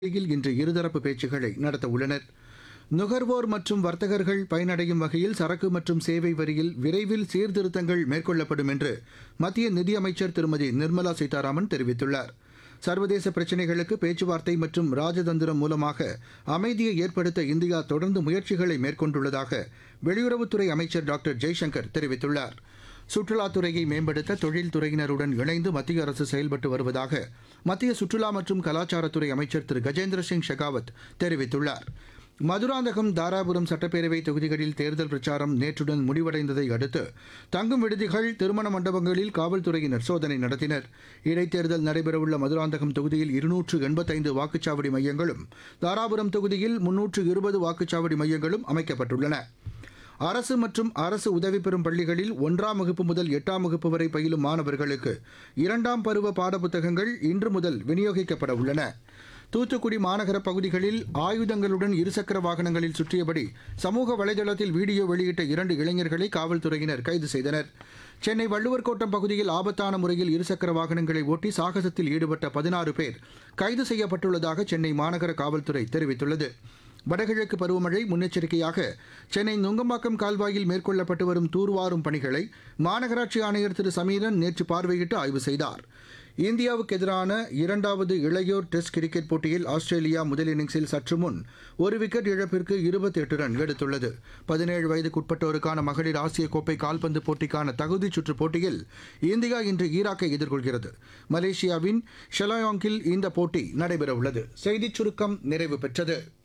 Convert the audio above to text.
இல் இன்று இருதரப்பு பேச்சுக்களை நடத்த உள்ளனர் நுகர்வோர் மற்றும் வர்த்தகர்கள் பயனடையும் வகையில் சரக்கு மற்றும் சேவை வரியில் விரைவில் சீர்திருத்தங்கள் மேற்கொள்ளப்படும் என்று மத்திய நிதியமைச்சர் திருமதி நிர்மலா சீதாராமன் தெரிவித்துள்ளார் சர்வதேச பிரச்சினைகளுக்கு பேச்சுவார்த்தை மற்றும் ராஜதந்திரம் மூலமாக அமைதியை ஏற்படுத்த இந்தியா தொடர்ந்து முயற்சிகளை மேற்கொண்டுள்ளதாக வெளியுறவுத்துறை அமைச்சர் டாக்டர் ஜெய்சங்கர் தெரிவித்துள்ளார் சுற்றுலாத்துறையை மேம்படுத்த தொழில்துறையினருடன் இணைந்து மத்திய அரசு செயல்பட்டு வருவதாக மத்திய சுற்றுலா மற்றும் கலாச்சாரத்துறை அமைச்சர் திரு கஜேந்திர சிங் ஷெகாவத் தெரிவித்துள்ளார் மதுராந்தகம் தாராபுரம் சட்டப்பேரவை தொகுதிகளில் தேர்தல் பிரச்சாரம் நேற்றுடன் முடிவடைந்ததை அடுத்து தங்கும் விடுதிகள் திருமண மண்டபங்களில் காவல்துறையினர் சோதனை நடத்தினர் இடைத்தேர்தல் நடைபெறவுள்ள மதுராந்தகம் தொகுதியில் இருநூற்று எண்பத்தைந்து வாக்குச்சாவடி மையங்களும் தாராபுரம் தொகுதியில் முன்னூற்று இருபது வாக்குச்சாவடி மையங்களும் அமைக்கப்பட்டுள்ளன அரசு மற்றும் அரசு உதவி பெறும் பள்ளிகளில் ஒன்றாம் வகுப்பு முதல் எட்டாம் வகுப்பு வரை பயிலும் மாணவர்களுக்கு இரண்டாம் பருவ பாடப்புத்தகங்கள் இன்று முதல் விநியோகிக்கப்பட உள்ளன தூத்துக்குடி மாநகர பகுதிகளில் ஆயுதங்களுடன் இருசக்கர வாகனங்களில் சுற்றியபடி சமூக வலைதளத்தில் வீடியோ வெளியிட்ட இரண்டு இளைஞர்களை காவல்துறையினர் கைது செய்தனர் சென்னை வள்ளுவர் கோட்டம் பகுதியில் ஆபத்தான முறையில் இருசக்கர வாகனங்களை ஓட்டி சாகசத்தில் ஈடுபட்ட பதினாறு பேர் கைது செய்யப்பட்டுள்ளதாக சென்னை மாநகர காவல்துறை தெரிவித்துள்ளது வடகிழக்கு பருவமழை முன்னெச்சரிக்கையாக சென்னை நுங்கம்பாக்கம் கால்வாயில் மேற்கொள்ளப்பட்டு வரும் தூர்வாரும் பணிகளை மாநகராட்சி ஆணையர் திரு சமீரன் நேற்று பார்வையிட்டு ஆய்வு செய்தார் இந்தியாவுக்கு எதிரான இரண்டாவது இளையோர் டெஸ்ட் கிரிக்கெட் போட்டியில் ஆஸ்திரேலியா முதல் இன்னிங்ஸில் சற்று முன் ஒரு விக்கெட் இழப்பிற்கு இருபத்தி எட்டு ரன் எடுத்துள்ளது பதினேழு வயதுக்குட்பட்டோருக்கான மகளிர் ஆசிய கோப்பை கால்பந்து போட்டிக்கான தகுதிச் சுற்று போட்டியில் இந்தியா இன்று ஈராக்கை எதிர்கொள்கிறது மலேசியாவின் ஷெலாயாங்கில் இந்த போட்டி நடைபெறவுள்ளது செய்திச் சுருக்கம் நிறைவு பெற்றது